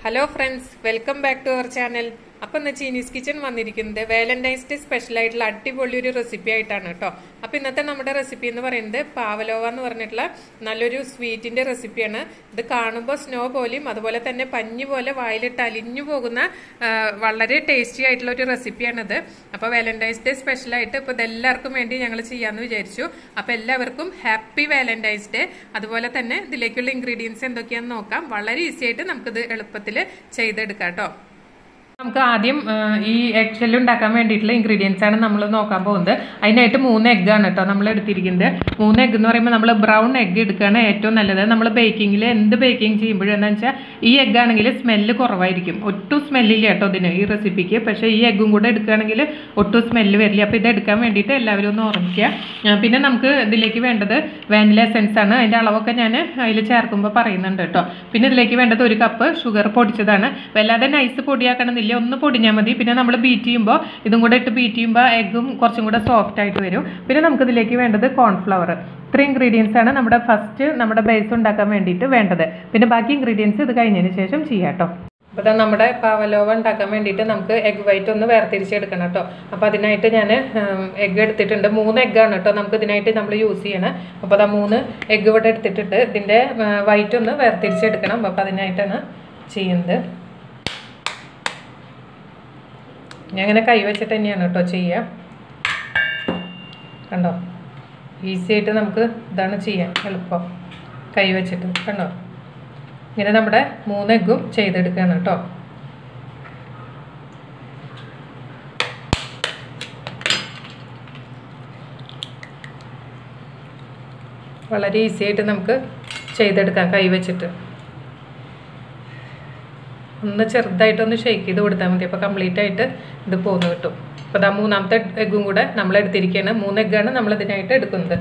hello friends welcome back to our channel അപ്പൊ ഇന്ന് Chinese kitchen വന്നിരിക്കുന്നത് വാലന്റൈൻസ് ഡേ സ്പെഷ്യൽ ആയിട്ടുള്ള അടിപൊളി ഒരു റെസിപ്പി ആയിട്ടാണ് കേട്ടോ അപ്പൊ ഇന്നത്തെ നമ്മുടെ റെസിപ്പി എന്ന് പറയുന്നത് പാവലോവ എന്ന് പറഞ്ഞിട്ടുള്ള നല്ലൊരു സ്വീറ്റിന്റെ റെസിപ്പിയാണ് ഇത് കാണുമ്പോൾ സ്നോ പോലെയും അതുപോലെ തന്നെ പഞ്ഞു പോലെ വായിലിട്ട് അലിഞ്ഞു പോകുന്ന ആ, വളരെ ടേസ്റ്റി ആയിട്ടുള്ള ഒരു റെസിപ്പിയാണിത് അപ്പൊ വാലന്റൈൻസ് ഡേ സ്പെഷ്യൽ ആയിട്ട് ഇപ്പൊ ഇതെല്ലാവർക്കും വേണ്ടി ഞങ്ങൾ ചെയ്യാന്ന് വിചാരിച്ചു അപ്പൊ എല്ലാവർക്കും ഹാപ്പി വാലന്റൈൻസ് ഡേ അതുപോലെ തന്നെ ഇതിലേക്കുള്ള ഇൻഗ്രീഡിയൻസ് എന്തൊക്കെയാണെന്ന് നോക്കാം വളരെ ഈസി ആയിട്ട് നമുക്കിത് എളുപ്പത്തിൽ ചെയ്തെടുക്കാം കേട്ടോ നമുക്ക് ആദ്യം ആ, ഈ എഗ് ഷെല്ല് ഉണ്ടാക്കാൻ വേണ്ടിയിട്ടുള്ള ഇൻഗ്രീഡിയൻസ് ആണ് നമ്മൾ നോക്കാൻ പോകുന്നത് അതിനായിട്ട് മൂന്ന് egg ആണ് കേട്ടോ നമ്മൾ എടുത്തിരിക്കുന്നത് മൂന്ന് എഗ്ഗ് എന്ന് പറയുമ്പോൾ നമ്മൾ ബ്രൗൺ എഗ്ഗ് എടുക്കുകയാണ് ഏറ്റവും നല്ലത് നമ്മൾ ബേക്കിങ്ങിൽ എന്ത് ബേക്കിംഗ് ചെയ്യുമ്പോഴും എന്താ വെച്ചാൽ ഈ എഗ്ഗ് ആണെങ്കിൽ സ്മെല്ല് കുറവായിരിക്കും ഒട്ടും സ്മെല്ലില്ല കേട്ടോ ഇതിന് ഈ റെസിപ്പിക്ക് പക്ഷേ ഈ എഗ്ഗും കൂടെ എടുക്കുകയാണെങ്കിൽ ഒട്ടും സ്മെല്ല് വരില്ല അപ്പോൾ ഇത് എടുക്കാൻ വേണ്ടിയിട്ട് എല്ലാവരും ഒന്ന് ഓർമ്മിക്കുക ആ, പിന്നെ നമുക്ക് ഇതിലേക്ക് വേണ്ടത് വാനില എസെൻസ് ആണ് അതിൻ്റെ അളവൊക്കെ ഞാൻ അതിൽ ചേർക്കുമ്പോൾ പറയുന്നുണ്ട് കേട്ടോ പിന്നെ ഇതിലേക്ക് വേണ്ടത് ഒരു കപ്പ് ഷുഗർ പൊടിച്ചതാണ് വല്ലാതെ നൈസ് പൊടിയാക്കണമെന്നില്ല ഒന്ന് പൊടിഞ്ഞാൽ മതി പിന്നെ നമ്മൾ ബീറ്റ് ചെയ്യുമ്പോൾ ഇതും കൂടെ ഇട്ട് ബീറ്റ് ചെയ്യുമ്പോൾ എഗ്ഗും കുറച്ചും കൂടെ സോഫ്റ്റ് ആയിട്ട് വരും പിന്നെ നമുക്ക് ഇതിലേക്ക് വേണ്ടത് കോൺഫ്ലവർ ഇത്രയും ഇൻഗ്രീഡിയൻസ് ആണ് നമ്മുടെ ഫസ്റ്റ് നമ്മുടെ ബേസ് ഉണ്ടാക്കാൻ വേണ്ടിയിട്ട് വേണ്ടത് പിന്നെ ബാക്കി ഇൻഗ്രീഡിയൻസ് ഇത് കഴിഞ്ഞതിന് ശേഷം ചെയ്യാം കേട്ടോ അപ്പോൾ ഇതാ നമ്മുടെ പാവലോവ ഉണ്ടാക്കാൻ വേണ്ടിയിട്ട് നമുക്ക് എഗ് വൈറ്റ് ഒന്ന് വേർതിരിച്ചെടുക്കണം കേട്ടോ അപ്പോൾ അതിനായിട്ട് ഞാൻ എഗ്ഗ് എടുത്തിട്ടുണ്ട് മൂന്ന് എഗ്ഗാണ് കേട്ടോ നമുക്ക് ഇതിനായിട്ട് നമ്മൾ യൂസ് ചെയ്യണം അപ്പോൾ അതാ മൂന്ന് എഗ്ഗ് ഇവിടെ എടുത്തിട്ടുണ്ട് ഇതിൻ്റെ വൈറ്റ് ഒന്ന് വേർതിരിച്ചെടുക്കണം അപ്പോൾ അതിനായിട്ടാണ് ചെയ്യുന്നത് ഞാൻ അങ്ങനെ കൈ വെച്ചിട്ട് തന്നെയാണ് കേട്ടോ ചെയ്യുക കണ്ടോ ഈസി ആയിട്ട് നമുക്ക് ഇതാണ് ചെയ്യാൻ എളുപ്പം കൈ വെച്ചിട്ട് കണ്ടോ ഇങ്ങനെ നമ്മുടെ മൂന്ന് എഗ്ഗും ചെയ്തെടുക്കുകയാണ് കേട്ടോ വളരെ ഈസി ആയിട്ട് നമുക്ക് ചെയ്തെടുക്കാം കൈ വെച്ചിട്ട് ഒന്ന് ചെറുതായിട്ടൊന്ന് ഷെയ്ക്ക് ചെയ്ത് കൊടുത്താൽ മതി അപ്പോൾ കംപ്ലീറ്റ് ആയിട്ട് ഇത് പോന്ന് കിട്ടും അപ്പോൾ ഇതാ മൂന്നാമത്തെ എഗ്ഗും കൂടെ നമ്മൾ എടുത്തിരിക്കുകയാണ് മൂന്ന് എഗ്ഗാണ് നമ്മൾ ഇതിനായിട്ട് എടുക്കുന്നത്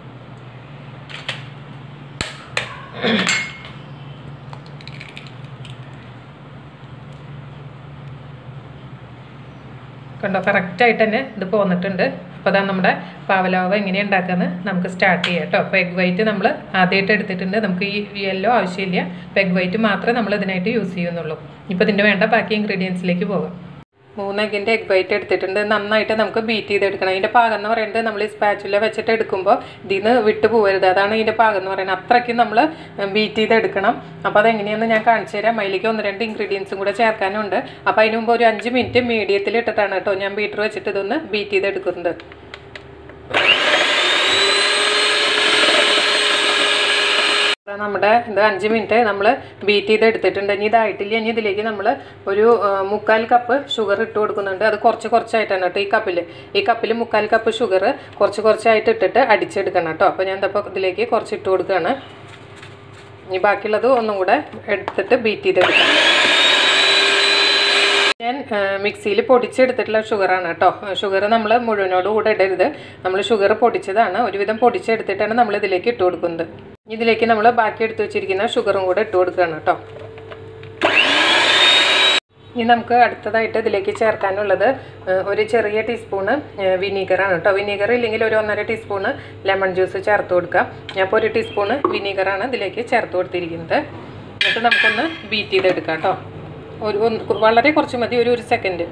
കണ്ടോ കറക്റ്റായിട്ട് തന്നെ ഇത് പോന്നിട്ടുണ്ട് അപ്പോൾ അതാ നമ്മുടെ പാവലാവ എങ്ങനെയാണ് ഉണ്ടാക്കുന്നത് നമുക്ക് സ്റ്റാർട്ട് ചെയ്യാം കേട്ടോ അപ്പോൾ എഗ് വൈറ്റ് നമ്മൾ ആദ്യമായിട്ട് എടുത്തിട്ടുണ്ട് നമുക്ക് ഈ യെല്ലോ ആവശ്യമില്ല അപ്പോൾ എഗ് വൈറ്റ് മാത്രമേ നമ്മൾ ഇതിനായിട്ട് യൂസ് ചെയ്യുന്നുള്ളൂ ഇപ്പോൾ ഇതിൻ്റെ വേണ്ട ബാക്കി ഇൻഗ്രീഡിയൻസിലേക്ക് പോകാം മൂന്ന് എഗ്ഗിൻ്റെ എഗ് വൈറ്റ് എടുത്തിട്ടുണ്ട് നന്നായിട്ട് നമുക്ക് ബീറ്റ് ചെയ്തെടുക്കണം അതിൻ്റെ പാകം എന്ന് പറയുന്നത് നമ്മൾ ഈ സ്പാച്ചുല വെച്ചിട്ട് എടുക്കുമ്പോൾ ഇതിന്ന് വിട്ടു പോകരുത് അതാണ് ഇതിൻ്റെ പാകം എന്ന് പറയുന്നത് അത്രയ്ക്കും നമ്മൾ ബീറ്റ് ചെയ്തെടുക്കണം അപ്പോൾ അതെങ്ങനെയാണെന്ന് ഞാൻ കാണിച്ചു തരാം അതിലേക്ക് ഒന്ന് രണ്ട് ഇൻഗ്രീഡിയൻസും കൂടെ ചേർക്കാനുണ്ട് അപ്പോൾ അതിന് മുമ്പ് ഒരു അഞ്ച് മിനിറ്റ് മീഡിയത്തിൽ ഇട്ടിട്ടാണ് കേട്ടോ ഞാൻ ബീറ്റർ വെച്ചിട്ട് ഇതൊന്ന് ബീറ്റ് ചെയ്തെടുക്കുന്നത് ഇതാ നമ്മുടെ ഇത് അഞ്ച് മിനിറ്റ് നമ്മൾ ബീറ്റ് ചെയ്ത് എടുത്തിട്ടുണ്ട് ഇനി ഇതായിട്ടില്ല ഇനി ഇതിലേക്ക് നമ്മൾ ഒരു ആ, മുക്കാൽ കപ്പ് ഷുഗർ ഇട്ട് കൊടുക്കുന്നുണ്ട് അത് കുറച്ച് കുറച്ചായിട്ടാണ് കേട്ടോ ഈ കപ്പിൽ ഈ കപ്പിൽ മുക്കാൽ കപ്പ് ഷുഗർ കുറച്ച് കുറച്ചായിട്ട് ഇട്ടിട്ട് അടിച്ചെടുക്കണം കേട്ടോ അപ്പോൾ ഞാൻ ഇപ്പോൾ ഇതിലേക്ക് കുറച്ച് ഇട്ട് കൊടുക്കുകയാണ് ഇനി ബാക്കിയുള്ളത് ഒന്നും കൂടെ എടുത്തിട്ട് ബീറ്റ് ചെയ്തെടുക്കാം ഞാൻ മിക്സിയിൽ പൊടിച്ചെടുത്തിട്ടുള്ള ഷുഗറാണ് കേട്ടോ ഷുഗർ നമ്മൾ മുഴുവനോട് കൂടെ ഇടരുത് നമ്മൾ ഷുഗർ പൊടിച്ചതാണ് ഒരുവിധം പൊടിച്ചെടുത്തിട്ടാണ് നമ്മൾ ഇതിലേക്ക് ഇട്ട് കൊടുക്കുന്നത് ഇതിലേക്ക് നമ്മൾ ബാക്കി എടുത്ത് വെച്ചിരിക്കുന്ന ഷുഗറും കൂടെ ഇട്ട് കൊടുക്കുകയാണ് കേട്ടോ ഇനി നമുക്ക് അടുത്തതായിട്ട് ഇതിലേക്ക് ചേർക്കാനുള്ളത് ഏഹ്, ഒരു ചെറിയ ടീസ്പൂണ് വിനീഗറാണ് കേട്ടോ വിനീഗർ ഇല്ലെങ്കിൽ ഒരു ഒന്നര ടീസ്പൂണ് ലെമൺ ജ്യൂസ് ചേർത്ത് കൊടുക്കാം ഞാൻ ഇപ്പോൾ ഒരു ടീസ്പൂണ് വിനീഗറാണ് ഇതിലേക്ക് ചേർത്ത് കൊടുത്തിരിക്കുന്നത് എന്നിട്ട് നമുക്കൊന്ന് ബീറ്റ് ചെയ്തെടുക്കാം കേട്ടോ ഒരു ഒന്ന് വളരെ കുറച്ച് മതി ഒരു ഒരു സെക്കൻഡ്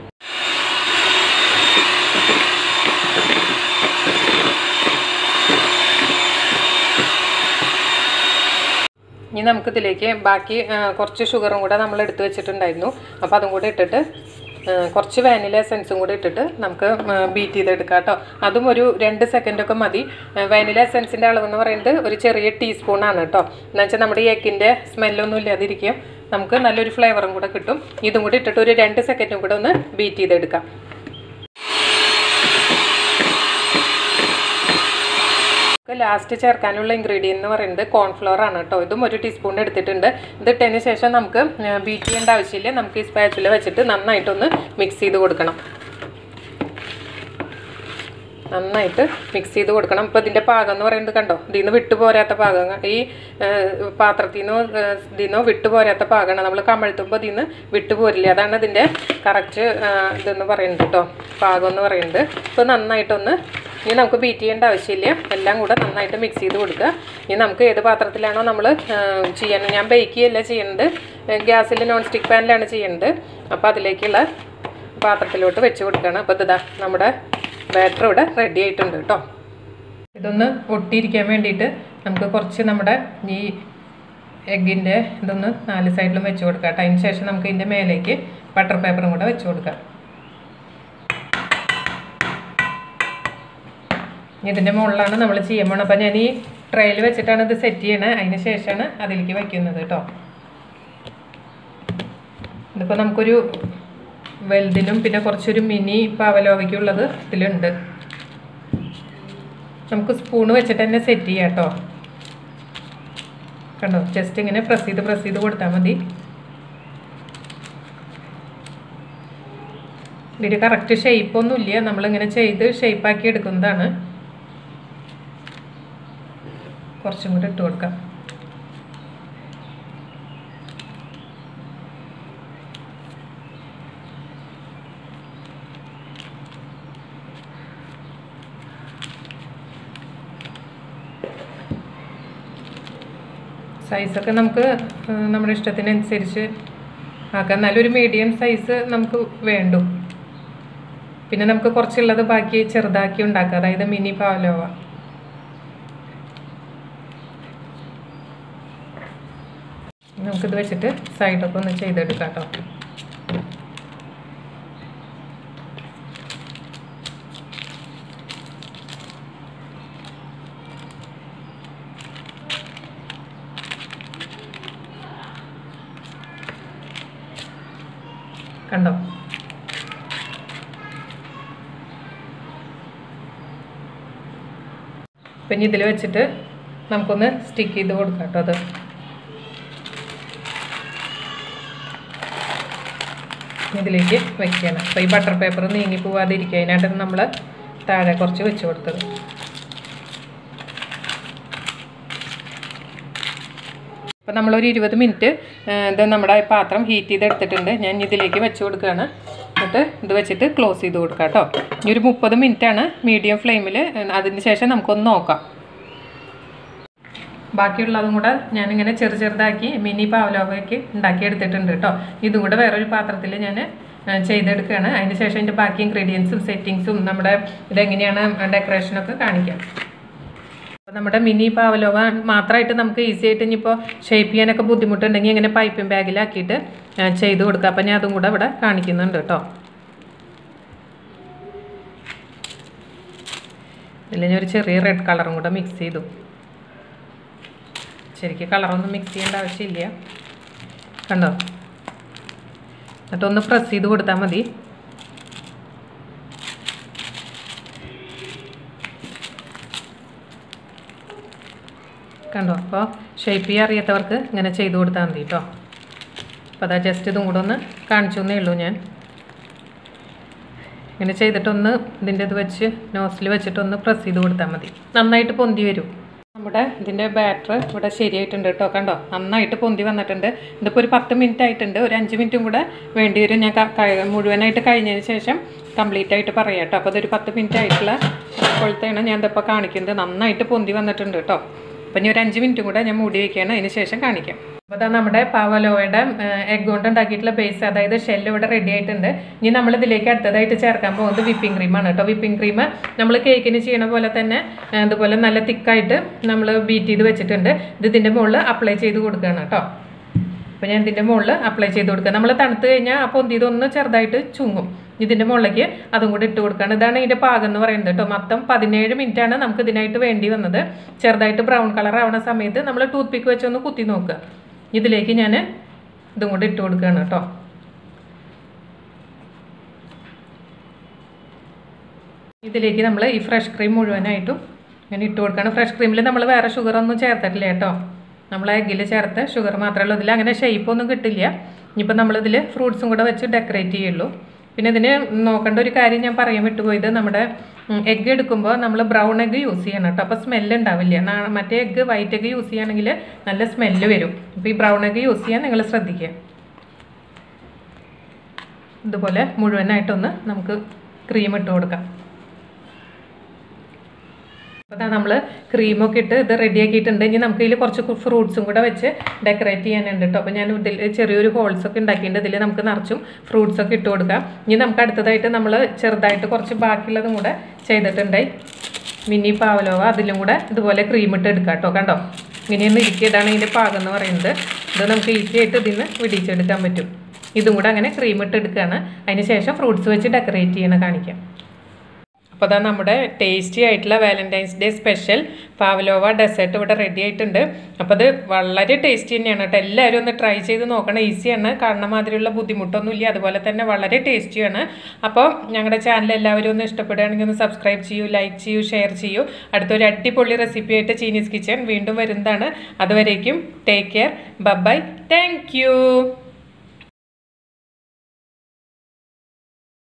ഇനി നമുക്കിതിലേക്ക് ബാക്കി ആ, കുറച്ച് ഷുഗറും കൂടെ നമ്മൾ എടുത്ത് വെച്ചിട്ടുണ്ടായിരുന്നു അപ്പോൾ അതും കൂടെ ഇട്ടിട്ട് ആ, കുറച്ച് വാനില എസെൻസും കൂടെ ഇട്ടിട്ട് നമുക്ക് ബീറ്റ് ചെയ്തെടുക്കാം കേട്ടോ അതും ഒരു രണ്ട് സെക്കൻഡൊക്കെ മതി ആ, വാനില എസെൻസിൻ്റെ അളവെന്ന് പറയുന്നത് ഒരു ചെറിയ ടീസ്പൂണാണ് കേട്ടോ എന്ന് വെച്ചാൽ നമ്മുടെ ഈ എക്കിൻ്റെ സ്മെല്ലൊന്നും ഇല്ലാതിരിക്കും നമുക്ക് നല്ലൊരു ഫ്ലേവറും കൂടെ കിട്ടും ഇതും കൂടി ഇട്ടിട്ട് ഒരു രണ്ട് സെക്കൻഡും കൂടെ ഒന്ന് ബീറ്റ് ചെയ്തെടുക്കാം ലാസ്റ്റ് ചേർക്കാനുള്ള ഇൻഗ്രീഡിയൻ എന്ന് പറയുന്നത് കോൺഫ്ലവർ ആണ് കേട്ടോ ഇതും ഒരു ടീസ്പൂൺ എടുത്തിട്ടുണ്ട് ഇതിട്ടതിന് ശേഷം നമുക്ക് ബീറ്റ് ചെയ്യേണ്ട ആവശ്യമില്ല നമുക്ക് ഈ സ്പാച്ചുല വെച്ചിട്ട് നന്നായിട്ടൊന്ന് മിക്സ് ചെയ്ത് കൊടുക്കണം നന്നായിട്ട് മിക്സ് ചെയ്ത് കൊടുക്കണം ഇപ്പോൾ ഇതിൻ്റെ പാകം എന്ന് പറയുന്നത് കണ്ടോ ഇതിൽ നിന്ന് വിട്ടു പോരാത്ത പാകം ഈ പാത്രത്തിൽ നിന്നോ ഇതിൽ നിന്നോ വിട്ടു പോരാത്ത പാകമാണ് നമ്മൾ കമഴ്ത്തുമ്പോൾ ഇതിൽ നിന്ന് വിട്ടു പോരില്ല അതാണ് ഇതിൻ്റെ കറക്റ്റ് ഇതെന്ന് പറയുന്നത് കേട്ടോ പാകം എന്ന് പറയുന്നത് ഇപ്പോൾ നന്നായിട്ടൊന്ന് ഇനി നമുക്ക് ബീറ്റ് ചെയ്യേണ്ട ആവശ്യമില്ല എല്ലാം കൂടെ നന്നായിട്ട് മിക്സ് ചെയ്ത് കൊടുക്കുക ഇനി നമുക്ക് ഏത് പാത്രത്തിലാണോ നമ്മൾ ചെയ്യാൻ ഞാൻ ബേക്ക് ചെയ്യല്ല ചെയ്യുന്നത് ഗ്യാസിൽ നോൺ സ്റ്റിക്ക് പാനിലാണ് ചെയ്യുന്നത് അപ്പോൾ അതിലേക്കുള്ള പാത്രത്തിലോട്ട് വെച്ച് കൊടുക്കുകയാണ് അപ്പോൾ ഇതാ നമ്മുടെ ബാറ്റർ ഇവിടെ റെഡി ആയിട്ടുണ്ട് കേട്ടോ ഇതൊന്ന് ഒട്ടിയിരിക്കാൻ വേണ്ടിയിട്ട് നമുക്ക് കുറച്ച് നമ്മുടെ ഈ എഗ്ഗിൻ്റെ ഇതൊന്ന് നാല് സൈഡിലും വെച്ച് കൊടുക്കാം കേട്ടോ അതിന് ശേഷം നമുക്ക് ഇതിൻ്റെ മേലേക്ക് ബട്ടർ പേപ്പറും കൂടെ വെച്ച് കൊടുക്കാം ഇതിൻ്റെ മുകളിലാണ് നമ്മൾ ചെയ്യാൻ പോകണം അപ്പോൾ ഞാൻ ഈ ട്രെയിൽ വെച്ചിട്ടാണ് ഇത് സെറ്റ് ചെയ്യണത് അതിന് ശേഷമാണ് അതിലേക്ക് വയ്ക്കുന്നത് കേട്ടോ ഇതിപ്പോൾ നമുക്കൊരു വലുതിനും പിന്നെ കുറച്ചൊരു മിനി പാവലോവയ്ക്കുള്ളത് ഇതിലുണ്ട് നമുക്ക് സ്പൂണ് വെച്ചിട്ട് തന്നെ സെറ്റ് ചെയ്യാം കേട്ടോ കണ്ടോ ജസ്റ്റ് ഇങ്ങനെ പ്രസ് ചെയ്ത് പ്രസ് ചെയ്ത് കൊടുത്താൽ മതി ഇതിന് കറക്റ്റ് ഷേപ്പൊന്നുമില്ല നമ്മളിങ്ങനെ ചെയ്ത് ഷേപ്പാക്കി എടുക്കുന്നതാണ് കുറച്ചും കൂടി ഇട്ട് കൊടുക്കാം സൈസൊക്കെ നമുക്ക് ആ, നമ്മുടെ ഇഷ്ടത്തിനനുസരിച്ച് ആക്കാം നല്ലൊരു മീഡിയം സൈസ് നമുക്ക് വേണ്ടു പിന്നെ നമുക്ക് കുറച്ചുള്ളത് ബാക്കി ചെറുതാക്കി ഉണ്ടാക്കാം അതായത് മിനി പാവലോവ നമുക്കിത് വെച്ചിട്ട് സൈഡൊക്കെ ഒന്ന് ചെയ്തെടുക്കാം കേട്ടോ കണ്ടോ പിന്നെ ഇതിൽ വെച്ചിട്ട് നമുക്കൊന്ന് സ്റ്റിക്ക് ചെയ്ത് കൊടുക്കാം കേട്ടോ അത് ഇതിലേക്ക് വെക്കണം അപ്പോൾ ഈ ബട്ടർ പേപ്പർ നീങ്ങി പോവാതിരിക്കുക അതിനായിട്ട് നമ്മൾ താഴെ കുറച്ച് വെച്ച് കൊടുത്തത് അപ്പോൾ നമ്മളൊരു ഇരുപത് മിനിറ്റ് ഇത് നമ്മുടെ പാത്രം ഹീറ്റ് ചെയ്തെടുത്തിട്ടുണ്ട് ഞാൻ ഇതിലേക്ക് വെച്ച് കൊടുക്കുകയാണ് എന്നിട്ട് ഇത് വെച്ചിട്ട് ക്ലോസ് ചെയ്ത് കൊടുക്കാം കേട്ടോ ഇനി ഒരു മുപ്പത് മിനിറ്റാണ് മീഡിയം ഫ്ലെയിമിൽ അതിന് ശേഷം നമുക്കൊന്ന് നോക്കാം ബാക്കിയുള്ളതും കൂടെ ഞാനിങ്ങനെ ചെറു ചെറുതാക്കി മിനി പാവലോവയ്ക്ക് ഉണ്ടാക്കി എടുത്തിട്ടുണ്ട് കേട്ടോ ഇതും കൂടെ വേറൊരു പാത്രത്തിൽ ഞാൻ ചെയ്തെടുക്കുകയാണ് അതിന് ശേഷം ഇതിൻ്റെ ബാക്കി ഇൻഗ്രീഡിയൻസും സെറ്റിങ്സും നമ്മുടെ ഇതെങ്ങനെയാണ് ഡെക്കറേഷനൊക്കെ കാണിക്കാം അപ്പോൾ നമ്മുടെ മിനി പാവലോവ മാത്രമായിട്ട് നമുക്ക് ഈസി ആയിട്ട് ഇനിയിപ്പോൾ ഷേപ്പ് ചെയ്യാനൊക്കെ ബുദ്ധിമുട്ടുണ്ടെങ്കിൽ ഇങ്ങനെ പൈപ്പിംഗ് ബാഗിലാക്കിയിട്ട് ആ, ചെയ്ത് കൊടുക്കുക അപ്പോൾ ഞാൻ അതും കൂടെ ഇവിടെ കാണിക്കുന്നുണ്ട് കേട്ടോ ഇതിൽ ഞാൻ ഒരു ചെറിയ റെഡ് കളറും കൂടെ മിക്സ് ചെയ്തു ശരിക്കും കളറൊന്നും മിക്സ് ചെയ്യേണ്ട ആവശ്യമില്ല കണ്ടോ എന്നിട്ടൊന്ന് പ്രസ് ചെയ്ത് കൊടുത്താൽ മതി കണ്ടോ അപ്പോൾ ഷേപ്പ് ചെയ്യാൻ അറിയാത്തവർക്ക് ഇങ്ങനെ ചെയ്ത് കൊടുത്താൽ മതി കേട്ടോ അപ്പോൾ അതാ ജസ്റ്റ് ഇതും കൂടെ ഒന്ന് കാണിച്ചു എന്നേ ഉള്ളൂ ഞാൻ ഇങ്ങനെ ചെയ്തിട്ടൊന്ന് ഇതിൻ്റെ ഇത് വെച്ച് നോസിൽ വെച്ചിട്ടൊന്ന് പ്രസ് ചെയ്ത് കൊടുത്താൽ മതി നന്നായിട്ട് പൊന്തി വരും നമ്മുടെ ഇതിൻ്റെ ബാറ്റർ ഇവിടെ ശരിയായിട്ടുണ്ട് കേട്ടോ കണ്ടോ നന്നായിട്ട് പൊന്തി വന്നിട്ടുണ്ട് ഇതിപ്പോൾ ഒരു പത്ത് മിനിറ്റ് ആയിട്ടുണ്ട് ഒരു അഞ്ച് മിനിറ്റും കൂടെ വേണ്ടി വരും ഞാൻ ക- കഴി- മുഴുവനായിട്ട് കഴിഞ്ഞതിന് ശേഷം കംപ്ലീറ്റ് ആയിട്ട് പറയാം കേട്ടോ അപ്പോൾ അതൊരു പത്ത് മിനിറ്റ് ആയിട്ടുള്ള ഇപ്പോഴത്തെയാണ് ഞാൻ ഇതിപ്പോൾ കാണിക്കുന്നത് നന്നായിട്ട് പൊന്തി വന്നിട്ടുണ്ട് കേട്ടോ അപ്പം ഇനി ഒരു അഞ്ച് മിനിറ്റും കൂടെ ഞാൻ മൂടി വയ്ക്കുകയാണ് അതിന് ശേഷം കാണിക്കാം അപ്പോൾ അതാ നമ്മുടെ പാവലോയുടെ എഗ് കൊണ്ട് ഉണ്ടാക്കിയിട്ടുള്ള ബേസ് അതായത് ഷെല്ല് ഇവിടെ റെഡി ആയിട്ടുണ്ട് ഇനി നമ്മൾ ഇതിലേക്ക് അടുത്തതായിട്ട് ചേർക്കാൻ പോകുന്നത് വിപ്പിംഗ് ക്രീമാണ് കേട്ടോ വിപ്പിംഗ് ക്രീം നമ്മൾ കേക്കിന് ചെയ്യണ പോലെ തന്നെ ആ, ഇതുപോലെ നല്ല തിക്കായിട്ട് നമ്മൾ ബീറ്റ് ചെയ്ത് വെച്ചിട്ടുണ്ട് ഇത് ഇതിൻ്റെ മുകളിൽ അപ്ലൈ ചെയ്ത് കൊടുക്കുകയാണ് കേട്ടോ അപ്പോൾ ഞാൻ ഇതിൻ്റെ മുകളിൽ അപ്ലൈ ചെയ്ത് കൊടുക്കുക നമ്മൾ തണുത്ത് കഴിഞ്ഞാൽ ആ പൊന്തി ഇതൊന്ന് ചെറുതായിട്ട് ചുങ്ങും ഇതിൻ്റെ മുകളിലേക്ക് അതും കൂടി ഇട്ട് കൊടുക്കുകയാണ് ഇതാണ് ഇതിൻ്റെ പാകം എന്ന് പറയുന്നത് കേട്ടോ മൊത്തം പതിനേഴ് മിനിറ്റാണ് നമുക്ക് ഇതിനായിട്ട് വേണ്ടി വന്നത് ചെറുതായിട്ട് ബ്രൗൺ കളർ ആവുന്ന സമയത്ത് നമ്മൾ ടൂത്ത് പിക്ക് വെച്ചൊന്ന് കുത്തി നോക്കുക ഇതിലേക്ക് ഞാൻ ഇതും കൂടി ഇട്ട് കൊടുക്കുകയാണ് കേട്ടോ ഇതിലേക്ക് നമ്മൾ ഈ ഫ്രഷ് ക്രീം മുഴുവനായിട്ടും ഇങ്ങനെ ഇട്ട് കൊടുക്കണം ഫ്രഷ് ക്രീമിൽ നമ്മൾ വേറെ ഷുഗർ ഒന്നും ചേർത്തിട്ടില്ല കേട്ടോ നമ്മൾ എഗ്ഗിൽ ചേർത്ത് ഷുഗർ മാത്രമേ ഉള്ളൂ ഇതിൽ അങ്ങനെ ഷേപ്പ് ഒന്നും കിട്ടില്ല ഇനിയിപ്പോൾ നമ്മളിതിൽ ഫ്രൂട്ട്സും കൂടെ വെച്ച് ഡെക്കറേറ്റ് ചെയ്യുള്ളൂ പിന്നെ ഇതിന് നോക്കേണ്ട ഒരു കാര്യം ഞാൻ പറയാൻ വിട്ടുപോയത് നമ്മുടെ എഗ്ഗ് എടുക്കുമ്പോൾ നമ്മൾ ബ്രൗൺ എഗ്ഗ് യൂസ് ചെയ്യണം കേട്ടോ അപ്പോൾ സ്മെല്ല് ഉണ്ടാവില്ല നാ- മറ്റേ എഗ്ഗ് വൈറ്റ് എഗ്ഗ് യൂസ് ചെയ്യുകയാണെങ്കിൽ നല്ല സ്മെല്ല് വരും അപ്പോൾ ഈ ബ്രൗൺ എഗ്ഗ് യൂസ് ചെയ്യാൻ നിങ്ങൾ ശ്രദ്ധിക്കുക ഇതുപോലെ മുഴുവനായിട്ടൊന്ന് നമുക്ക് ക്രീം ഇട്ട് കൊടുക്കാം അപ്പോൾ നമ്മൾ ക്രീമൊക്കെ ഇട്ട് ഇത് റെഡി ആക്കിയിട്ടുണ്ട് ഇനി നമുക്ക് ഇതിൽ കുറച്ച് ഫ്രൂട്ട്സും കൂടെ വെച്ച് ഡെക്കറേറ്റ് ചെയ്യാനുണ്ട് കേട്ടോ അപ്പോൾ ഞാൻ ഇതിൽ ചെറിയൊരു ഹോൾസ് ഒക്കെ ഉണ്ടാക്കിയിട്ടുണ്ട് ഇതിൽ നമുക്ക് നിറച്ചും ഫ്രൂട്ട്സ് ഒക്കെ ഇട്ട് കൊടുക്കാം ഇനി നമുക്ക് അടുത്തതായിട്ട് നമ്മൾ ചെറുതായിട്ട് കുറച്ച് ബാക്കിയുള്ളതും കൂടെ ചെയ്തിട്ടുണ്ടായി മിനി പാവലോവ അതിലും കൂടെ ഇതുപോലെ ക്രീം ഇട്ട് എടുക്കാം കേട്ടോ കണ്ടോ ഇങ്ങനെയൊന്ന് ഇരിക്കുക ഇതാണ് ഇതിൻ്റെ പാകം എന്ന് പറയുന്നത് ഇത് നമുക്ക് ഈസി ആയിട്ട് ഇതിൽ നിന്ന് വിടിച്ചെടുക്കാൻ പറ്റും ഇതും കൂടെ അങ്ങനെ ക്രീം ഇട്ട് എടുക്കുകയാണ് അതിന് ശേഷം ഫ്രൂട്ട്സ് വെച്ച് ഡെക്കറേറ്റ് ചെയ്യണ കാണിക്കാം അപ്പോൾ അതാ നമ്മുടെ ടേസ്റ്റി ആയിട്ടുള്ള Valentine's day special pavlova dessert ഇവിടെ റെഡി ആയിട്ടുണ്ട് അപ്പോൾ അത് വളരെ ടേസ്റ്റി തന്നെയാണ് കേട്ടോ എല്ലാവരും ഒന്ന് ട്രൈ ചെയ്ത് നോക്കണം ഈസിയാണ് കാണുന്ന മാതിരിയുള്ള ബുദ്ധിമുട്ടൊന്നുമില്ല അതുപോലെ തന്നെ വളരെ ടേസ്റ്റിയാണ് അപ്പോൾ ഞങ്ങളുടെ ചാനൽ എല്ലാവരും ഒന്ന് ഇഷ്ടപ്പെടുകയാണെങ്കിൽ ഒന്ന് സബ്സ്ക്രൈബ് ചെയ്യൂ ലൈക്ക് ചെയ്യൂ ഷെയർ ചെയ്യൂ അടുത്തൊരു അടിപൊളി റെസിപ്പി ആയിട്ട് ചീനീസ് കിച്ചൺ വീണ്ടും വരുന്നതാണ് അതുവരേക്കും take care bye thank U